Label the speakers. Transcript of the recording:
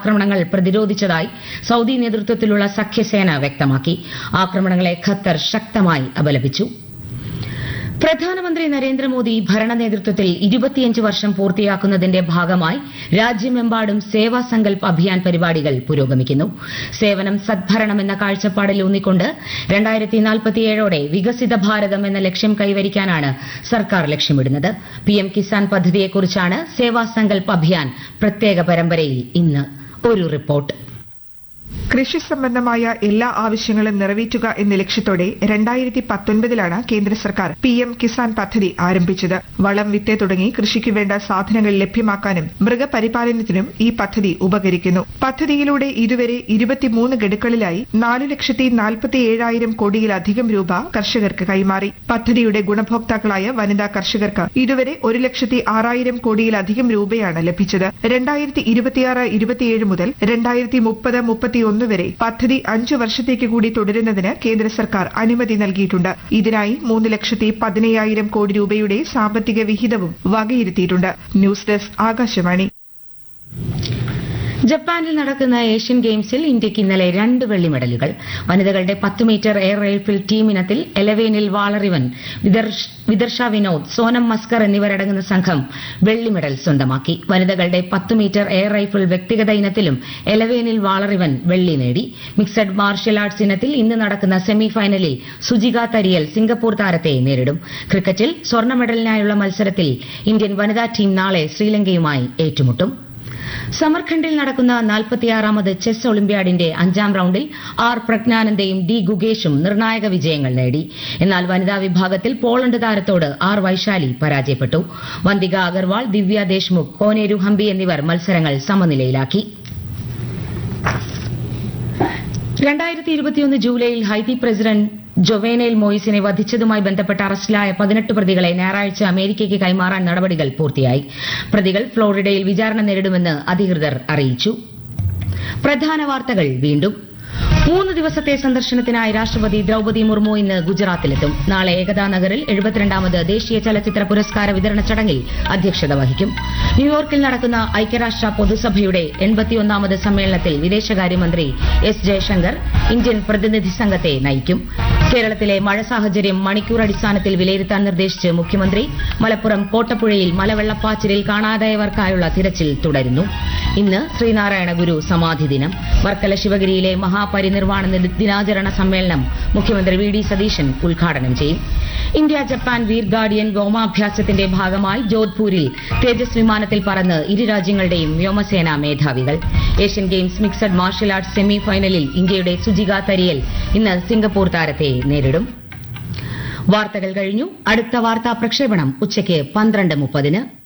Speaker 1: ആക്രമണങ്ങൾ പ്രതിരോധിച്ചതായി സൌദി നേതൃത്വത്തിലുള്ള സഖ്യസേന വ്യക്തമാക്കി ആക്രമണങ്ങളെ ഖത്തർ ശക്തമായി അപലപിച്ചു പ്രധാനമന്ത്രി നരേന്ദ്രമോദി ഭരണ നേതൃത്വത്തിൽ ഇരുപത്തിയഞ്ച് വർഷം പൂർത്തിയാക്കുന്നതിന്റെ ഭാഗമായി രാജ്യമെമ്പാടും സേവാ സങ്കൽപ് അഭിയാൻ പരിപാടികൾ പുരോഗമിക്കുന്നു സേവനം സദ്ഭരണം എന്ന കാഴ്ചപ്പാടിൽ ഊന്നിക്കൊണ്ട് രണ്ടായിരത്തി നാൽപ്പത്തിയേഴോടെ വികസിത ഭാരതം എന്ന ലക്ഷ്യം കൈവരിക്കാനാണ് സർക്കാർ ലക്ഷ്യമിടുന്നത് പിഎം കിസാൻ പദ്ധതിയെക്കുറിച്ചാണ് സേവാ സങ്കൽപ് അഭിയാൻ പ്രത്യേക പരമ്പരയിൽ ഇന്ന് ഒരു റിപ്പോർട്ട്
Speaker 2: കൃഷി സംബന്ധമായ എല്ലാ ആവശ്യങ്ങളും നിറവേറ്റുക എന്ന ലക്ഷ്യത്തോടെ രണ്ടായിരത്തി പത്തൊൻപതിലാണ് കേന്ദ്ര സർക്കാർ പി എം കിസാൻ പദ്ധതി ആരംഭിച്ചത് വളം വിത്ത് തുടങ്ങി കൃഷിക്ക് വേണ്ട സാധനങ്ങൾ ലഭ്യമാക്കാനും മൃഗപരിപാലനത്തിനും ഈ പദ്ധതി ഉപകരിക്കുന്നു പദ്ധതിയിലൂടെ ഇതുവരെ ഇരുപത്തിമൂന്ന് ഗഡുക്കളിലായി നാലു ലക്ഷത്തി നാൽപ്പത്തി ഏഴായിരം കോടിയിലധികം രൂപ കർഷകർക്ക് കൈമാറി പദ്ധതിയുടെ ഗുണഭോക്താക്കളായ വനിതാ കർഷകർക്ക് ഇതുവരെ ഒരു ലക്ഷത്തി ആറായിരം കോടിയിലധികം രൂപയാണ് ലഭിച്ചത് രണ്ടായിരത്തി ഇരുപത്തിയാറ് ഇരുപത്തിയേഴ് മുതൽ രണ്ടായിരത്തി മുപ്പത് മുപ്പത്തിയൊന്ന് വരെ പദ്ധതി അഞ്ചു വർഷത്തേക്ക് കൂടി തുടരുന്നതിന് കേന്ദ്ര സർക്കാർ അനുമതി നൽകിയിട്ടുണ്ട് ഇതിനായി മൂന്ന് ലക്ഷത്തി പതിനയ്യായിരം കോടി രൂപയുടെ സാമ്പത്തിക വിഹിതവും വകയിരുത്തിയിട്ടുണ്ട് ന്യൂസ് ഡെസ്ക് ആകാശവാണി
Speaker 1: ജപ്പാനിൽ നടക്കുന്ന ഏഷ്യൻ ഗെയിംസിൽ ഇന്ത്യയ്ക്ക് ഇന്നലെ രണ്ട് വെള്ളി മെഡലുകൾ വനിതകളുടെ പത്ത് മീറ്റർ എയർ റൈഫിൾ ടീം ഇനത്തിൽ എലവേനിൽ വാളറിവൻ വിദർശ്- വിദർശ വിനോദ് സോനം മസ്കർ എന്നിവരടങ്ങുന്ന സംഘം വെള്ളി മെഡൽ സ്വന്തമാക്കി വനിതകളുടെ പത്ത് മീറ്റർ എയർ റൈഫിൾ വ്യക്തിഗത ഇനത്തിലും എലവേനിൽ വാളറിവൻ വെള്ളി നേടി മിക്സഡ് മാർഷ്യൽ ആർട്സ് ഇനത്തിൽ ഇന്ന് നടക്കുന്ന സെമി ഫൈനലിൽ സുജിക തരിയൽ സിംഗപ്പൂർ താരത്തെ നേരിടും ക്രിക്കറ്റിൽ സ്വർണ്ണ മെഡലിനായുള്ള മത്സരത്തിൽ ഇന്ത്യൻ വനിതാ ടീം നാളെ ശ്രീലങ്കയുമായി ഏറ്റുമുട്ടും സമർഖണ്ഡിൽ നടക്കുന്ന നാൽപ്പത്തിയാറാമത് ചെസ് ഒളിമ്പ്യാഡിന്റെ അഞ്ചാം റൌണ്ടിൽ ആർ പ്രജ്ഞാനന്ദയും ഡി ഗുഗേഷും നിർണായക വിജയങ്ങൾ നേടി എന്നാൽ വനിതാ വിഭാഗത്തിൽ പോളണ്ട് താരത്തോട് ആർ വൈശാലി പരാജയപ്പെട്ടു വന്തിക അഗർവാൾ ദിവ്യ ദേശ്മുഖ് കോനേരു ഹംപി എന്നിവർ മത്സരങ്ങൾ സമനിലയിലാക്കി രണ്ടായിരത്തി ഇരുപത്തിയൊന്ന് ജൂലൈയിൽ ഹൈതി പ്രസിഡന്റ് ജൊവേനേൽ മോയിസിനെ വധിച്ചതുമായി ബന്ധപ്പെട്ട് അറസ്റ്റിലായ പതിനെട്ട് പ്രതികളെ ഞായറാഴ്ച അമേരിക്കയ്ക്ക് കൈമാറാൻ നടപടികൾ പൂർത്തിയായി പ്രതികൾ ഫ്ലോറിഡയിൽ വിചാരണ നേരിടുമെന്ന് അധികൃതർ അറിയിച്ചു പ്രധാന വാർത്തകൾ വീണ്ടും മൂന്ന് ദിവസത്തെ സന്ദർശനത്തിനായി രാഷ്ട്രപതി ദ്രൌപതി മുർമു ഇന്ന് ഗുജറാത്തിലെത്തും നാളെ ഏകതാ നഗറിൽ എഴുപത്തിരണ്ടാമത് ദേശീയ ചലച്ചിത്ര പുരസ്കാര വിതരണ ചടങ്ങിൽ അധ്യക്ഷത വഹിക്കും ന്യൂയോർക്കിൽ നടക്കുന്ന ഐക്യരാഷ്ട്ര പൊതുസഭയുടെ എൺപത്തിയൊന്നാമത് സമ്മേളനത്തിൽ വിദേശകാര്യമന്ത്രി എസ് ജയശങ്കർ ഇന്ത്യൻ പ്രതിനിധി സംഘത്തെ നയിക്കും കേരളത്തിലെ മഴ സാഹചര്യം മണിക്കൂർ അടിസ്ഥാനത്തിൽ വിലയിരുത്താൻ നിർദ്ദേശിച്ച് മുഖ്യമന്ത്രി മലപ്പുറം കോട്ടപ്പുഴയിൽ മലവെള്ളപ്പാച്ചിലിൽ കാണാതായവർക്കായുള്ള തിരച്ചിൽ തുടരുന്നു ഇന്ന് ശ്രീനാരായണ ഗുരു സമാധി ദിനം വർക്കല ശിവഗിരിയിലെ മഹാപരിനിർവാണ നി- ദിനാചരണ സമ്മേളനം മുഖ്യമന്ത്രി വി ഡി സതീശൻ ഉദ്ഘാടനം ചെയ്യും ഇന്ത്യ ജപ്പാൻ വീർ ഗാർഡിയൻ വ്യോമാഭ്യാസത്തിന്റെ ഭാഗമായി ജോധ്പൂരിൽ തേജസ് വിമാനത്തിൽ പറന്ന് ഇരു രാജ്യങ്ങളുടെയും വ്യോമസേനാ മേധാവികൾ Asian Games mixed martial arts semi ഫൈനലിൽ ഇന്ത്യയുടെ സുജിക തരിയൽ ഇന്ന് സിംഗപ്പൂർ താരത്തെ നേരിടും വാർത്തകൾ കഴിഞ്ഞു അടുത്ത വാർത്താ പ്രക്ഷേപണം ഉച്ചയ്ക്ക് പന്ത്രണ്ട് മുപ്പതിന്